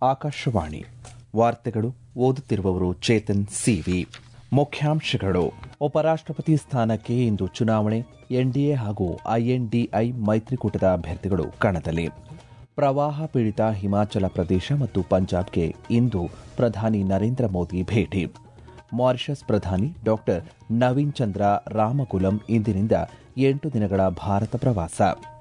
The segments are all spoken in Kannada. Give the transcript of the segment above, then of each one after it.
ಆಕಾಶವಾಣಿ ವಾರ್ತೆಗಳು ಓದುತ್ತಿರುವವರು ಚೇತನ್ ಸಿವಿ ಮುಖ್ಯಾಂಶಗಳು ಉಪರಾಷ್ಟಪತಿ ಸ್ಥಾನಕ್ಕೆ ಇಂದು ಚುನಾವಣೆ ಎನ್ಡಿಎ ಹಾಗೂ ಐಎನ್ಡಿಐ ಮೈತ್ರಿಕೂಟದ ಅಭ್ಯರ್ಥಿಗಳು ಕಣದಲ್ಲಿ ಪ್ರವಾಹ ಪೀಡಿತ ಹಿಮಾಚಲ ಪ್ರದೇಶ ಮತ್ತು ಪಂಜಾಬ್ಗೆ ಇಂದು ಪ್ರಧಾನಿ ನರೇಂದ್ರ ಮೋದಿ ಭೇಟಿ ಮಾರಿಷಸ್ ಪ್ರಧಾನಿ ಡಾಕ್ಟರ್ ನವೀನ್ ಚಂದ್ರ ರಾಮಕುಲಂ ಇಂದಿನಿಂದ ಎಂಟು ದಿನಗಳ ಭಾರತ ಪ್ರವಾಸ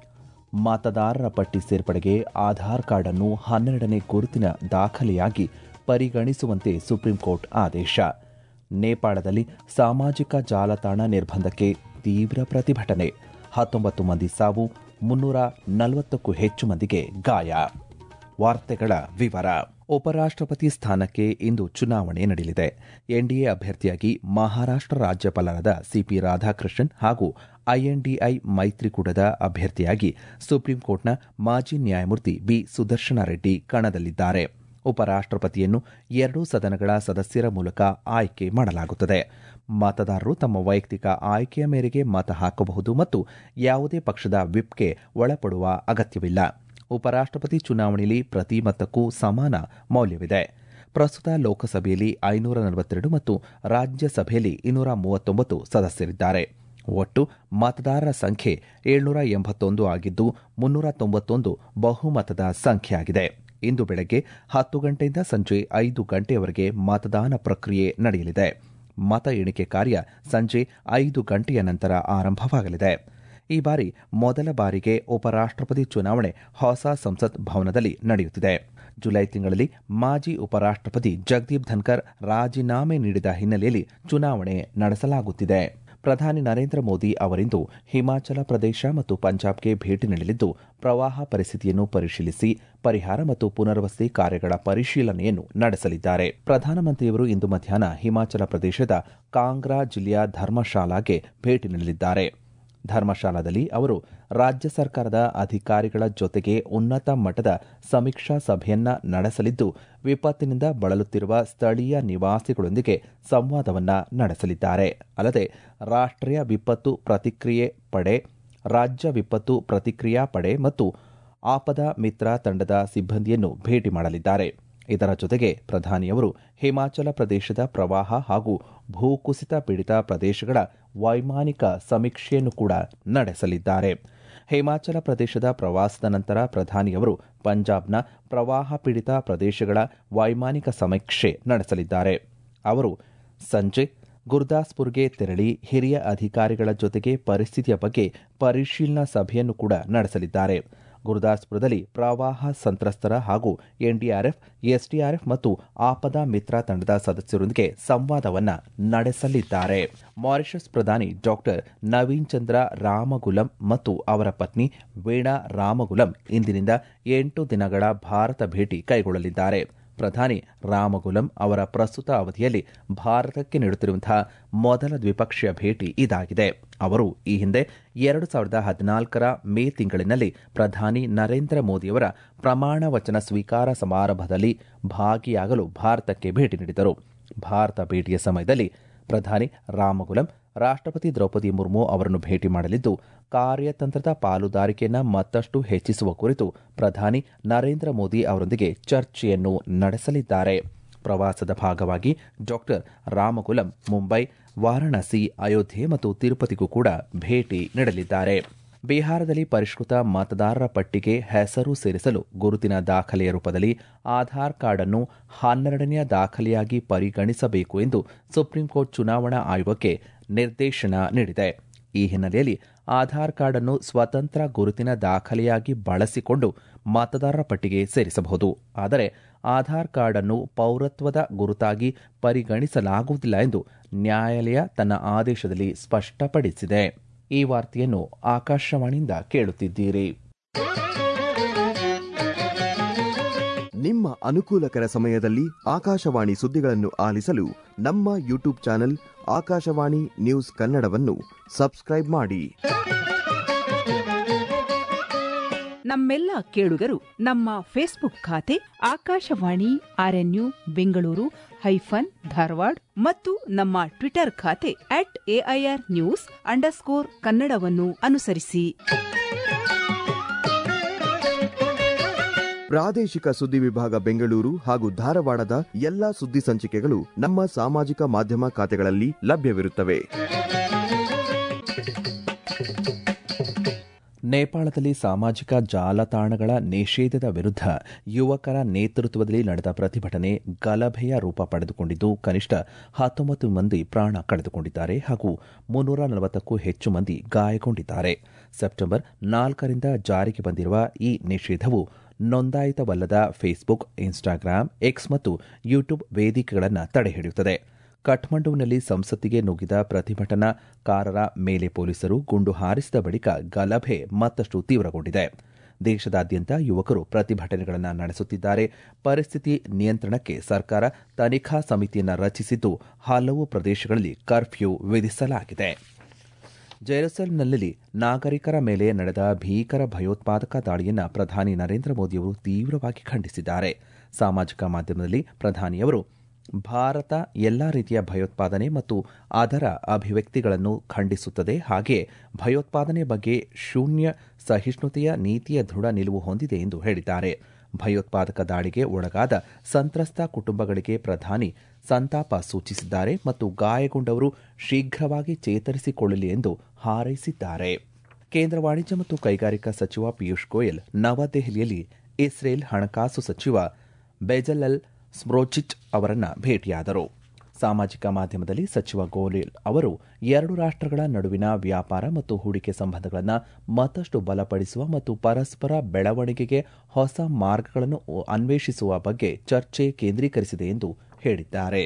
ಮತದಾರರ ಪಟ್ಟಿ ಸೇರ್ಪಡೆಗೆ ಆಧಾರ್ ಕಾರ್ಡ್ ಅನ್ನು ಹನ್ನೆರಡನೇ ಗುರುತಿನ ದಾಖಲೆಯಾಗಿ ಪರಿಗಣಿಸುವಂತೆ ಸುಪ್ರೀಂಕೋರ್ಟ್ ಆದೇಶ ನೇಪಾಳದಲ್ಲಿ ಸಾಮಾಜಿಕ ಜಾಲತಾಣ ನಿರ್ಬಂಧಕ್ಕೆ ತೀವ್ರ ಪ್ರತಿಭಟನೆ ಹತ್ತೊಂಬತ್ತು ಮಂದಿ ಸಾವು ಮುನ್ನೂರ ನಲವತ್ತಕ್ಕೂ ಹೆಚ್ಚು ಮಂದಿಗೆ ಗಾಯ ವಾರ್ತೆಗಳ ವಿವರ ಉಪರಾಷ್ಟಪತಿ ಸ್ಥಾನಕ್ಕೆ ಇಂದು ಚುನಾವಣೆ ನಡೆಯಲಿದೆ ಎನ್ಡಿಎ ಅಭ್ಯರ್ಥಿಯಾಗಿ ಮಹಾರಾಷ್ಟ್ರ ರಾಜ್ಯಪಾಲರಾದ ಸಿಪಿ ರಾಧಾಕೃಷ್ಣನ್ ಹಾಗೂ ಐಎನ್ಡಿಐ ಮೈತ್ರಿಕೂಟದ ಅಭ್ಯರ್ಥಿಯಾಗಿ ಸುಪ್ರೀಂಕೋರ್ಟ್ನ ಮಾಜಿ ನ್ಯಾಯಮೂರ್ತಿ ಬಿ ಸುದರ್ಶನ ರೆಡ್ಡಿ ಕಣದಲ್ಲಿದ್ದಾರೆ ಉಪರಾಷ್ಟಪತಿಯನ್ನು ಎರಡೂ ಸದನಗಳ ಸದಸ್ಯರ ಮೂಲಕ ಆಯ್ಕೆ ಮಾಡಲಾಗುತ್ತದೆ ಮತದಾರರು ತಮ್ಮ ವೈಯಕ್ತಿಕ ಆಯ್ಕೆಯ ಮೇರೆಗೆ ಮತ ಹಾಕಬಹುದು ಮತ್ತು ಯಾವುದೇ ಪಕ್ಷದ ವಿಪ್ಗೆ ಒಳಪಡುವ ಅಗತ್ಯವಿಲ್ಲ ಉಪರಾಷ್ಟಪತಿ ಚುನಾವಣೆಯಲ್ಲಿ ಪ್ರತಿ ಮತಕ್ಕೂ ಸಮಾನ ಮೌಲ್ಯವಿದೆ ಪ್ರಸ್ತುತ ಲೋಕಸಭೆಯಲ್ಲಿ ಐನೂರ ನಲವತ್ತೆರಡು ಮತ್ತು ರಾಜ್ಯಸಭೆಯಲ್ಲಿ ಇನ್ನೂರ ಮೂವತ್ತೊಂಬತ್ತು ಸದಸ್ಯರಿದ್ದಾರೆ ಒಟ್ಟು ಮತದಾರರ ಸಂಖ್ಯೆ ಏಳ್ನೂರ ಎಂಬತ್ತೊಂದು ಆಗಿದ್ದು ಮುನ್ನೂರ ತೊಂಬತ್ತೊಂದು ಬಹುಮತದ ಸಂಖ್ಯೆಯಾಗಿದೆ ಇಂದು ಬೆಳಗ್ಗೆ ಹತ್ತು ಗಂಟೆಯಿಂದ ಸಂಜೆ ಐದು ಗಂಟೆಯವರೆಗೆ ಮತದಾನ ಪ್ರಕ್ರಿಯೆ ನಡೆಯಲಿದೆ ಮತ ಎಣಿಕೆ ಕಾರ್ಯ ಸಂಜೆ ಐದು ಗಂಟೆಯ ನಂತರ ಆರಂಭವಾಗಲಿದೆ ಈ ಬಾರಿ ಮೊದಲ ಬಾರಿಗೆ ಉಪರಾಷ್ಟಪತಿ ಚುನಾವಣೆ ಹೊಸ ಸಂಸತ್ ಭವನದಲ್ಲಿ ನಡೆಯುತ್ತಿದೆ ಜುಲೈ ತಿಂಗಳಲ್ಲಿ ಮಾಜಿ ಉಪರಾಷ್ಟಪತಿ ಜಗದೀಪ್ ಧನ್ಕರ್ ರಾಜೀನಾಮೆ ನೀಡಿದ ಹಿನ್ನೆಲೆಯಲ್ಲಿ ಚುನಾವಣೆ ನಡೆಸಲಾಗುತ್ತಿದೆ ಪ್ರಧಾನಿ ನರೇಂದ್ರ ಮೋದಿ ಅವರಿಂದು ಹಿಮಾಚಲ ಪ್ರದೇಶ ಮತ್ತು ಪಂಜಾಬ್ಗೆ ಭೇಟಿ ನೀಡಲಿದ್ದು ಪ್ರವಾಹ ಪರಿಸ್ಥಿತಿಯನ್ನು ಪರಿಶೀಲಿಸಿ ಪರಿಹಾರ ಮತ್ತು ಪುನರ್ವಸತಿ ಕಾರ್ಯಗಳ ಪರಿಶೀಲನೆಯನ್ನು ನಡೆಸಲಿದ್ದಾರೆ ಪ್ರಧಾನಮಂತ್ರಿಯವರು ಇಂದು ಮಧ್ಯಾಹ್ನ ಹಿಮಾಚಲ ಪ್ರದೇಶದ ಕಾಂಗ್ರಾ ಜಿಲ್ಲೆಯ ಧರ್ಮಶಾಲಾಗೆ ಭೇಟಿ ನೀಡಲಿದ್ದಾರೆ ಧರ್ಮಶಾಲಾದಲ್ಲಿ ಅವರು ರಾಜ್ಯ ಸರ್ಕಾರದ ಅಧಿಕಾರಿಗಳ ಜೊತೆಗೆ ಉನ್ನತ ಮಟ್ಟದ ಸಮೀಕ್ಷಾ ಸಭೆಯನ್ನ ನಡೆಸಲಿದ್ದು ವಿಪತ್ತಿನಿಂದ ಬಳಲುತ್ತಿರುವ ಸ್ಥಳೀಯ ನಿವಾಸಿಗಳೊಂದಿಗೆ ಸಂವಾದವನ್ನ ನಡೆಸಲಿದ್ದಾರೆ ಅಲ್ಲದೆ ರಾಷ್ಟ್ರೀಯ ವಿಪತ್ತು ಪ್ರತಿಕ್ರಿಯೆ ಪಡೆ ರಾಜ್ಯ ವಿಪತ್ತು ಪ್ರತಿಕ್ರಿಯಾ ಪಡೆ ಮತ್ತು ಆಪದ ಮಿತ್ರ ತಂಡದ ಸಿಬ್ಬಂದಿಯನ್ನು ಭೇಟಿ ಮಾಡಲಿದ್ದಾರೆ ಇದರ ಜೊತೆಗೆ ಪ್ರಧಾನಿಯವರು ಹಿಮಾಚಲ ಪ್ರದೇಶದ ಪ್ರವಾಹ ಹಾಗೂ ಭೂಕುಸಿತ ಪೀಡಿತ ಪ್ರದೇಶಗಳ ವೈಮಾನಿಕ ಸಮೀಕ್ಷೆಯನ್ನು ಕೂಡ ನಡೆಸಲಿದ್ದಾರೆ ಹಿಮಾಚಲ ಪ್ರದೇಶದ ಪ್ರವಾಸದ ನಂತರ ಪ್ರಧಾನಿಯವರು ಪಂಜಾಬ್ನ ಪ್ರವಾಹ ಪೀಡಿತ ಪ್ರದೇಶಗಳ ವೈಮಾನಿಕ ಸಮೀಕ್ಷೆ ನಡೆಸಲಿದ್ದಾರೆ ಅವರು ಸಂಜೆ ಗುರ್ದಾಸ್ಪುರ್ಗೆ ತೆರಳಿ ಹಿರಿಯ ಅಧಿಕಾರಿಗಳ ಜೊತೆಗೆ ಪರಿಸ್ಥಿತಿಯ ಬಗ್ಗೆ ಪರಿಶೀಲನಾ ಸಭೆಯನ್ನು ಕೂಡ ನಡೆಸಲಿದ್ದಾರೆ ಗುರುದಾಸ್ಪುರದಲ್ಲಿ ಪ್ರವಾಹ ಸಂತ್ರಸ್ತರ ಹಾಗೂ ಎನ್ಡಿಆರ್ಎಫ್ ಎಸ್ಡಿಆರ್ಎಫ್ ಮತ್ತು ಆಪದಾ ಮಿತ್ರ ತಂಡದ ಸದಸ್ಯರೊಂದಿಗೆ ಸಂವಾದವನ್ನ ನಡೆಸಲಿದ್ದಾರೆ ಮಾರಿಷಸ್ ಪ್ರಧಾನಿ ಡಾಕ್ಟರ್ ನವೀನ್ ಚಂದ್ರ ರಾಮಗುಲಂ ಮತ್ತು ಅವರ ಪತ್ನಿ ವೀಣಾ ರಾಮಗುಲಂ ಇಂದಿನಿಂದ ಎಂಟು ದಿನಗಳ ಭಾರತ ಭೇಟಿ ಕೈಗೊಳ್ಳಲಿದ್ದಾರೆ ಪ್ರಧಾನಿ ರಾಮಗುಲಂ ಅವರ ಪ್ರಸ್ತುತ ಅವಧಿಯಲ್ಲಿ ಭಾರತಕ್ಕೆ ನೀಡುತ್ತಿರುವಂತಹ ಮೊದಲ ದ್ವಿಪಕ್ಷೀಯ ಭೇಟಿ ಇದಾಗಿದೆ ಅವರು ಈ ಹಿಂದೆ ಎರಡು ಸಾವಿರದ ಹದಿನಾಲ್ಕರ ಮೇ ತಿಂಗಳಿನಲ್ಲಿ ಪ್ರಧಾನಿ ನರೇಂದ್ರ ಮೋದಿಯವರ ಪ್ರಮಾಣ ವಚನ ಸ್ವೀಕಾರ ಸಮಾರಂಭದಲ್ಲಿ ಭಾಗಿಯಾಗಲು ಭಾರತಕ್ಕೆ ಭೇಟಿ ನೀಡಿದರು ಭಾರತ ಭೇಟಿಯ ಸಮಯದಲ್ಲಿ ಪ್ರಧಾನಿ ರಾಮಗುಲಂ ರಾಷ್ಟಪತಿ ದ್ರೌಪದಿ ಮುರ್ಮು ಅವರನ್ನು ಭೇಟಿ ಮಾಡಲಿದ್ದು ಕಾರ್ಯತಂತ್ರದ ಪಾಲುದಾರಿಕೆಯನ್ನು ಮತ್ತಷ್ಟು ಹೆಚ್ಚಿಸುವ ಕುರಿತು ಪ್ರಧಾನಿ ನರೇಂದ್ರ ಮೋದಿ ಅವರೊಂದಿಗೆ ಚರ್ಚೆಯನ್ನು ನಡೆಸಲಿದ್ದಾರೆ ಪ್ರವಾಸದ ಭಾಗವಾಗಿ ಡಾಕ್ಟರ್ ರಾಮಗುಲಂ ಮುಂಬೈ ವಾರಾಣಸಿ ಅಯೋಧ್ಯೆ ಮತ್ತು ತಿರುಪತಿಗೂ ಕೂಡ ಭೇಟಿ ನೀಡಲಿದ್ದಾರೆ ಬಿಹಾರದಲ್ಲಿ ಪರಿಷ್ಕೃತ ಮತದಾರರ ಪಟ್ಟಿಗೆ ಹೆಸರು ಸೇರಿಸಲು ಗುರುತಿನ ದಾಖಲೆಯ ರೂಪದಲ್ಲಿ ಆಧಾರ್ ಕಾರ್ಡ್ ಅನ್ನು ಹನ್ನೆರಡನೆಯ ದಾಖಲೆಯಾಗಿ ಪರಿಗಣಿಸಬೇಕು ಎಂದು ಸುಪ್ರೀಂಕೋರ್ಟ್ ಚುನಾವಣಾ ಆಯೋಗಕ್ಕೆ ನಿರ್ದೇಶನ ನೀಡಿದೆ ಈ ಹಿನ್ನೆಲೆಯಲ್ಲಿ ಆಧಾರ್ ಕಾರ್ಡ್ ಅನ್ನು ಸ್ವತಂತ್ರ ಗುರುತಿನ ದಾಖಲೆಯಾಗಿ ಬಳಸಿಕೊಂಡು ಮತದಾರರ ಪಟ್ಟಿಗೆ ಸೇರಿಸಬಹುದು ಆದರೆ ಆಧಾರ್ ಕಾರ್ಡ್ ಅನ್ನು ಪೌರತ್ವದ ಗುರುತಾಗಿ ಪರಿಗಣಿಸಲಾಗುವುದಿಲ್ಲ ಎಂದು ನ್ಯಾಯಾಲಯ ತನ್ನ ಆದೇಶದಲ್ಲಿ ಸ್ಪಷ್ಟಪಡಿಸಿದೆ ಈ ವಾರ್ತೆಯನ್ನು ಆಕಾಶವಾಣಿಯಿಂದ ಕೇಳುತ್ತಿದ್ದೀರಿ ನಿಮ್ಮ ಅನುಕೂಲಕರ ಸಮಯದಲ್ಲಿ ಆಕಾಶವಾಣಿ ಸುದ್ದಿಗಳನ್ನು ಆಲಿಸಲು ನಮ್ಮ ಯೂಟ್ಯೂಬ್ ಚಾನೆಲ್ ಆಕಾಶವಾಣಿ ನ್ಯೂಸ್ ಕನ್ನಡವನ್ನು ಸಬ್ಸ್ಕ್ರೈಬ್ ಮಾಡಿ ನಮ್ಮೆಲ್ಲ ಕೇಳುಗರು ನಮ್ಮ ಫೇಸ್ಬುಕ್ ಖಾತೆ ಆಕಾಶವಾಣಿ ಆರ್ಎನ್ಯು ಬೆಂಗಳೂರು ಹೈಫನ್ ಧಾರವಾಡ ಮತ್ತು ನಮ್ಮ ಟ್ವಿಟರ್ ಖಾತೆ ಅಟ್ ಎಐಆರ್ ನ್ಯೂಸ್ ಅಂಡರ್ಸ್ಕೋರ್ ಕನ್ನಡವನ್ನು ಅನುಸರಿಸಿ ಪ್ರಾದೇಶಿಕ ಸುದ್ದಿ ವಿಭಾಗ ಬೆಂಗಳೂರು ಹಾಗೂ ಧಾರವಾಡದ ಎಲ್ಲಾ ಸುದ್ದಿ ಸಂಚಿಕೆಗಳು ನಮ್ಮ ಸಾಮಾಜಿಕ ಮಾಧ್ಯಮ ಖಾತೆಗಳಲ್ಲಿ ಲಭ್ಯವಿರುತ್ತವೆ ನೇಪಾಳದಲ್ಲಿ ಸಾಮಾಜಿಕ ಜಾಲತಾಣಗಳ ನಿಷೇಧದ ವಿರುದ್ಧ ಯುವಕರ ನೇತೃತ್ವದಲ್ಲಿ ನಡೆದ ಪ್ರತಿಭಟನೆ ಗಲಭೆಯ ರೂಪ ಪಡೆದುಕೊಂಡಿದ್ದು ಕನಿಷ್ಠ ಹತ್ತೊಂಬತ್ತು ಮಂದಿ ಪ್ರಾಣ ಕಳೆದುಕೊಂಡಿದ್ದಾರೆ ಹಾಗೂ ಮುನ್ನೂರ ನಲವತ್ತಕ್ಕೂ ಹೆಚ್ಚು ಮಂದಿ ಗಾಯಗೊಂಡಿದ್ದಾರೆ ಸೆಪ್ಟೆಂಬರ್ ನಾಲ್ಕರಿಂದ ಜಾರಿಗೆ ಬಂದಿರುವ ಈ ನಿಷೇಧವು ನೋಂದಾಯಿತವಲ್ಲದ ಫೇಸ್ಬುಕ್ ಇನ್ಸ್ಟಾಗ್ರಾಂ ಎಕ್ಸ್ ಮತ್ತು ಯೂಟ್ಯೂಬ್ ವೇದಿಕೆಗಳನ್ನು ತಡೆಹಿಡಿಯುತ್ತದೆ ಕಠ್ಮಂಡುವಿನಲ್ಲಿ ಸಂಸತ್ತಿಗೆ ನುಗ್ಗಿದ ಪ್ರತಿಭಟನಾಕಾರರ ಮೇಲೆ ಪೊಲೀಸರು ಗುಂಡು ಹಾರಿಸಿದ ಬಳಿಕ ಗಲಭೆ ಮತ್ತಷ್ಟು ತೀವ್ರಗೊಂಡಿದೆ ದೇಶದಾದ್ಯಂತ ಯುವಕರು ಪ್ರತಿಭಟನೆಗಳನ್ನು ನಡೆಸುತ್ತಿದ್ದಾರೆ ಪರಿಸ್ಥಿತಿ ನಿಯಂತ್ರಣಕ್ಕೆ ಸರ್ಕಾರ ತನಿಖಾ ಸಮಿತಿಯನ್ನು ರಚಿಸಿದ್ದು ಹಲವು ಪ್ರದೇಶಗಳಲ್ಲಿ ಕರ್ಫ್ಯೂ ವಿಧಿಸಲಾಗಿದೆ ಜೆರುಸಲೆಂನಲ್ಲಿ ನಾಗರಿಕರ ಮೇಲೆ ನಡೆದ ಭೀಕರ ಭಯೋತ್ಪಾದಕ ದಾಳಿಯನ್ನು ಪ್ರಧಾನಿ ನರೇಂದ್ರ ಮೋದಿಯವರು ತೀವ್ರವಾಗಿ ಖಂಡಿಸಿದ್ದಾರೆ ಸಾಮಾಜಿಕ ಮಾಧ್ಯಮದಲ್ಲಿ ಪ್ರಧಾನಿಯವರು ಭಾರತ ಎಲ್ಲಾ ರೀತಿಯ ಭಯೋತ್ಪಾದನೆ ಮತ್ತು ಅದರ ಅಭಿವ್ಯಕ್ತಿಗಳನ್ನು ಖಂಡಿಸುತ್ತದೆ ಹಾಗೆಯೇ ಭಯೋತ್ಪಾದನೆ ಬಗ್ಗೆ ಶೂನ್ಯ ಸಹಿಷ್ಣುತೆಯ ನೀತಿಯ ದೃಢ ನಿಲುವು ಹೊಂದಿದೆ ಎಂದು ಹೇಳಿದ್ದಾರೆ ಭಯೋತ್ಪಾದಕ ದಾಳಿಗೆ ಒಳಗಾದ ಸಂತ್ರಸ್ತ ಕುಟುಂಬಗಳಿಗೆ ಪ್ರಧಾನಿ ಸಂತಾಪ ಸೂಚಿಸಿದ್ದಾರೆ ಮತ್ತು ಗಾಯಗೊಂಡವರು ಶೀಘ್ರವಾಗಿ ಚೇತರಿಸಿಕೊಳ್ಳಲಿ ಎಂದು ಹಾರೈಸಿದ್ದಾರೆ ಕೇಂದ್ರ ವಾಣಿಜ್ಯ ಮತ್ತು ಕೈಗಾರಿಕಾ ಸಚಿವ ಪಿಯೂಷ್ ಗೋಯಲ್ ನವದೆಹಲಿಯಲ್ಲಿ ಇಸ್ರೇಲ್ ಹಣಕಾಸು ಸಚಿವ ಬೆಜಲಲ್ ಸ್ಮ್ರೋಚಿಚ್ ಅವರನ್ನ ಭೇಟಿಯಾದರು ಸಾಮಾಜಿಕ ಮಾಧ್ಯಮದಲ್ಲಿ ಸಚಿವ ಗೋಯಲ್ ಅವರು ಎರಡು ರಾಷ್ಟ್ರಗಳ ನಡುವಿನ ವ್ಯಾಪಾರ ಮತ್ತು ಹೂಡಿಕೆ ಸಂಬಂಧಗಳನ್ನು ಮತ್ತಷ್ಟು ಬಲಪಡಿಸುವ ಮತ್ತು ಪರಸ್ಪರ ಬೆಳವಣಿಗೆಗೆ ಹೊಸ ಮಾರ್ಗಗಳನ್ನು ಅನ್ವೇಷಿಸುವ ಬಗ್ಗೆ ಚರ್ಚೆ ಕೇಂದ್ರೀಕರಿಸಿದೆ ಎಂದು ಹೇಳಿದ್ದಾರೆ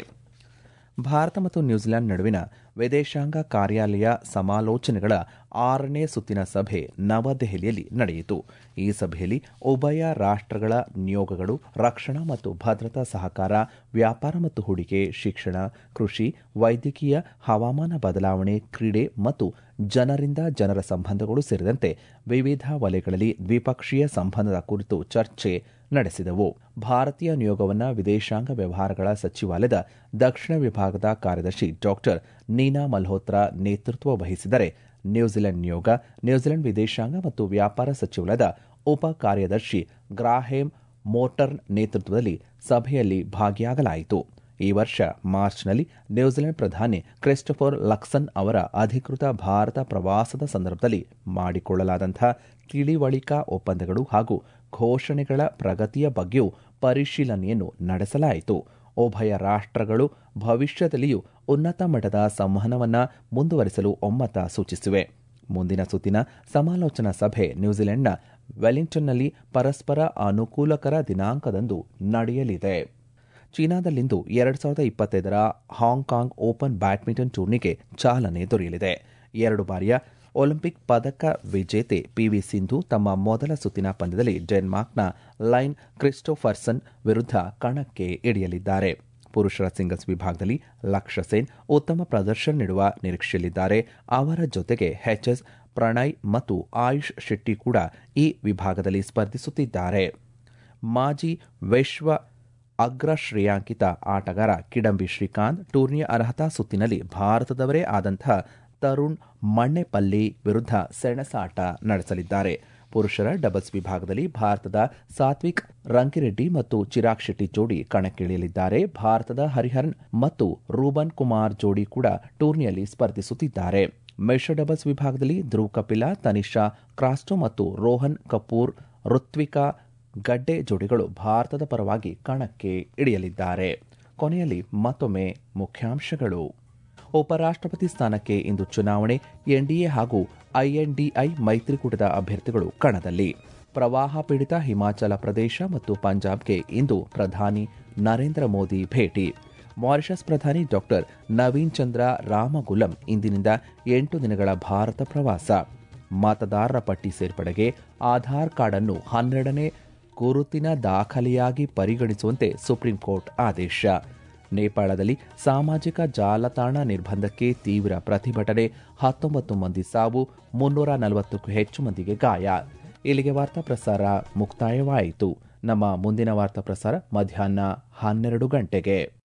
ಭಾರತ ಮತ್ತು ನ್ಯೂಜಿಲೆಂಡ್ ನಡುವಿನ ವಿದೇಶಾಂಗ ಕಾರ್ಯಾಲಯ ಸಮಾಲೋಚನೆಗಳ ಆರನೇ ಸುತ್ತಿನ ಸಭೆ ನವದೆಹಲಿಯಲ್ಲಿ ನಡೆಯಿತು ಈ ಸಭೆಯಲ್ಲಿ ಉಭಯ ರಾಷ್ಟ್ರಗಳ ನಿಯೋಗಗಳು ರಕ್ಷಣಾ ಮತ್ತು ಭದ್ರತಾ ಸಹಕಾರ ವ್ಯಾಪಾರ ಮತ್ತು ಹೂಡಿಕೆ ಶಿಕ್ಷಣ ಕೃಷಿ ವೈದ್ಯಕೀಯ ಹವಾಮಾನ ಬದಲಾವಣೆ ಕ್ರೀಡೆ ಮತ್ತು ಜನರಿಂದ ಜನರ ಸಂಬಂಧಗಳು ಸೇರಿದಂತೆ ವಿವಿಧ ವಲಯಗಳಲ್ಲಿ ದ್ವಿಪಕ್ಷೀಯ ಸಂಬಂಧದ ಕುರಿತು ಚರ್ಚೆ ನಡೆಸಿದವು ಭಾರತೀಯ ನಿಯೋಗವನ್ನು ವಿದೇಶಾಂಗ ವ್ಯವಹಾರಗಳ ಸಚಿವಾಲಯದ ದಕ್ಷಿಣ ವಿಭಾಗದ ಕಾರ್ಯದರ್ಶಿ ಡಾಕ್ಟರ್ ನೀನಾ ಮಲ್ಹೋತ್ರಾ ನೇತೃತ್ವ ವಹಿಸಿದರೆ ನ್ಯೂಜಿಲೆಂಡ್ ನಿಯೋಗ ನ್ಯೂಜಿಲೆಂಡ್ ವಿದೇಶಾಂಗ ಮತ್ತು ವ್ಯಾಪಾರ ಸಚಿವಾಲಯದ ಉಪ ಕಾರ್ಯದರ್ಶಿ ಗ್ರಾಹೇಮ್ ಮೋಟರ್ನ್ ನೇತೃತ್ವದಲ್ಲಿ ಸಭೆಯಲ್ಲಿ ಭಾಗಿಯಾಗಲಾಯಿತು ಈ ವರ್ಷ ಮಾರ್ಚ್ನಲ್ಲಿ ನ್ಯೂಜಿಲೆಂಡ್ ಪ್ರಧಾನಿ ಕ್ರಿಸ್ಟೋಫರ್ ಲಕ್ಸನ್ ಅವರ ಅಧಿಕೃತ ಭಾರತ ಪ್ರವಾಸದ ಸಂದರ್ಭದಲ್ಲಿ ಮಾಡಿಕೊಳ್ಳಲಾದಂತಹ ತಿಳಿವಳಿಕಾ ಒಪ್ಪಂದಗಳು ಹಾಗೂ ಘೋಷಣೆಗಳ ಪ್ರಗತಿಯ ಬಗ್ಗೆಯೂ ಪರಿಶೀಲನೆಯನ್ನು ನಡೆಸಲಾಯಿತು ಉಭಯ ರಾಷ್ಟ್ರಗಳು ಭವಿಷ್ಯದಲ್ಲಿಯೂ ಉನ್ನತ ಮಟ್ಟದ ಸಂವಹನವನ್ನು ಮುಂದುವರಿಸಲು ಒಮ್ಮತ ಸೂಚಿಸಿವೆ ಮುಂದಿನ ಸುತ್ತಿನ ಸಮಾಲೋಚನಾ ಸಭೆ ನ್ಯೂಜಿಲೆಂಡ್ನ ವೆಲಿಂಗ್ಟನ್ನಲ್ಲಿ ಪರಸ್ಪರ ಅನುಕೂಲಕರ ದಿನಾಂಕದಂದು ನಡೆಯಲಿದೆ ಚೀನಾದಲ್ಲಿಂದು ಎರಡು ಸಾವಿರದ ಇಪ್ಪತ್ತೈದರ ಹಾಂಗ್ಕಾಂಗ್ ಓಪನ್ ಬ್ಯಾಡ್ಮಿಂಟನ್ ಟೂರ್ನಿಗೆ ಚಾಲನೆ ದೊರೆಯಲಿದೆ ಎರಡು ಬಾರಿಯ ಒಲಿಂಪಿಕ್ ಪದಕ ವಿಜೇತೆ ಪಿವಿ ಸಿಂಧು ತಮ್ಮ ಮೊದಲ ಸುತ್ತಿನ ಪಂದ್ಯದಲ್ಲಿ ಡೆನ್ಮಾರ್ಕ್ನ ಲೈನ್ ಕ್ರಿಸ್ಟೋಫರ್ಸನ್ ವಿರುದ್ಧ ಕಣಕ್ಕೆ ಇಳಿಯಲಿದ್ದಾರೆ ಪುರುಷರ ಸಿಂಗಲ್ಸ್ ವಿಭಾಗದಲ್ಲಿ ಲಕ್ಷ್ಯ ಸೇನ್ ಉತ್ತಮ ಪ್ರದರ್ಶನ ನೀಡುವ ನಿರೀಕ್ಷೆಯಲ್ಲಿದ್ದಾರೆ ಅವರ ಜೊತೆಗೆ ಎಚ್ಎಸ್ ಪ್ರಣಯ್ ಮತ್ತು ಆಯುಷ್ ಶೆಟ್ಟಿ ಕೂಡ ಈ ವಿಭಾಗದಲ್ಲಿ ಸ್ಪರ್ಧಿಸುತ್ತಿದ್ದಾರೆ ಮಾಜಿ ವಿಶ್ವ ಅಗ್ರ ಶ್ರೇಯಾಂಕಿತ ಆಟಗಾರ ಕಿಡಂಬಿ ಶ್ರೀಕಾಂತ್ ಟೂರ್ನಿಯ ಅರ್ಹತಾ ಸುತ್ತಿನಲ್ಲಿ ಭಾರತದವರೇ ಆದಂತಹ ತರುಣ್ ಮಣ್ಣೆಪಲ್ಲಿ ವಿರುದ್ಧ ಸೆಣಸಾಟ ನಡೆಸಲಿದ್ದಾರೆ ಪುರುಷರ ಡಬಲ್ಸ್ ವಿಭಾಗದಲ್ಲಿ ಭಾರತದ ಸಾತ್ವಿಕ್ ರಂಕಿರೆಡ್ಡಿ ಮತ್ತು ಚಿರಾಗ್ ಶೆಟ್ಟಿ ಜೋಡಿ ಕಣಕ್ಕಿಳಿಯಲಿದ್ದಾರೆ ಭಾರತದ ಹರಿಹರನ್ ಮತ್ತು ರೂಬನ್ ಕುಮಾರ್ ಜೋಡಿ ಕೂಡ ಟೂರ್ನಿಯಲ್ಲಿ ಸ್ಪರ್ಧಿಸುತ್ತಿದ್ದಾರೆ ಮಿಶ್ರ ಡಬಲ್ಸ್ ವಿಭಾಗದಲ್ಲಿ ಧ್ರುವ್ ಕಪಿಲಾ ತನಿಷಾ ಕ್ರಾಸ್ಟೋ ಮತ್ತು ರೋಹನ್ ಕಪೂರ್ ಋತ್ವಿಕಾ ಗಡ್ಡೆ ಜೋಡಿಗಳು ಭಾರತದ ಪರವಾಗಿ ಕಣಕ್ಕೆ ಇಳಿಯಲಿದ್ದಾರೆ ಕೊನೆಯಲ್ಲಿ ಮತ್ತೊಮ್ಮೆ ಮುಖ್ಯಾಂಶಗಳು ಉಪರಾಷ್ಟ್ರಪತಿ ಸ್ಥಾನಕ್ಕೆ ಇಂದು ಚುನಾವಣೆ ಎನ್ಡಿಎ ಹಾಗೂ ಐಎನ್ಡಿಐ ಮೈತ್ರಿಕೂಟದ ಅಭ್ಯರ್ಥಿಗಳು ಕಣದಲ್ಲಿ ಪ್ರವಾಹ ಪೀಡಿತ ಹಿಮಾಚಲ ಪ್ರದೇಶ ಮತ್ತು ಪಂಜಾಬ್ಗೆ ಇಂದು ಪ್ರಧಾನಿ ನರೇಂದ್ರ ಮೋದಿ ಭೇಟಿ ಮಾರಿಷಸ್ ಪ್ರಧಾನಿ ಡಾಕ್ಟರ್ ನವೀನ್ ಚಂದ್ರ ರಾಮಗುಲಂ ಇಂದಿನಿಂದ ಎಂಟು ದಿನಗಳ ಭಾರತ ಪ್ರವಾಸ ಮತದಾರರ ಪಟ್ಟಿ ಸೇರ್ಪಡೆಗೆ ಆಧಾರ್ ಕಾರ್ಡ್ ಅನ್ನು ಹನ್ನೆರಡನೇ ಗುರುತಿನ ದಾಖಲೆಯಾಗಿ ಪರಿಗಣಿಸುವಂತೆ ಸುಪ್ರೀಂ ಕೋರ್ಟ್ ಆದೇಶ ನೇಪಾಳದಲ್ಲಿ ಸಾಮಾಜಿಕ ಜಾಲತಾಣ ನಿರ್ಬಂಧಕ್ಕೆ ತೀವ್ರ ಪ್ರತಿಭಟನೆ ಹತ್ತೊಂಬತ್ತು ಮಂದಿ ಸಾವು ಮುನ್ನೂರ ನಲವತ್ತಕ್ಕೂ ಹೆಚ್ಚು ಮಂದಿಗೆ ಗಾಯ ಇಲ್ಲಿಗೆ ವಾರ್ತಾ ಪ್ರಸಾರ ಮುಕ್ತಾಯವಾಯಿತು ನಮ್ಮ ಮುಂದಿನ ವಾರ್ತಾ ಪ್ರಸಾರ ಮಧ್ಯಾಹ್ನ ಹನ್ನೆರಡು ಗಂಟೆಗೆ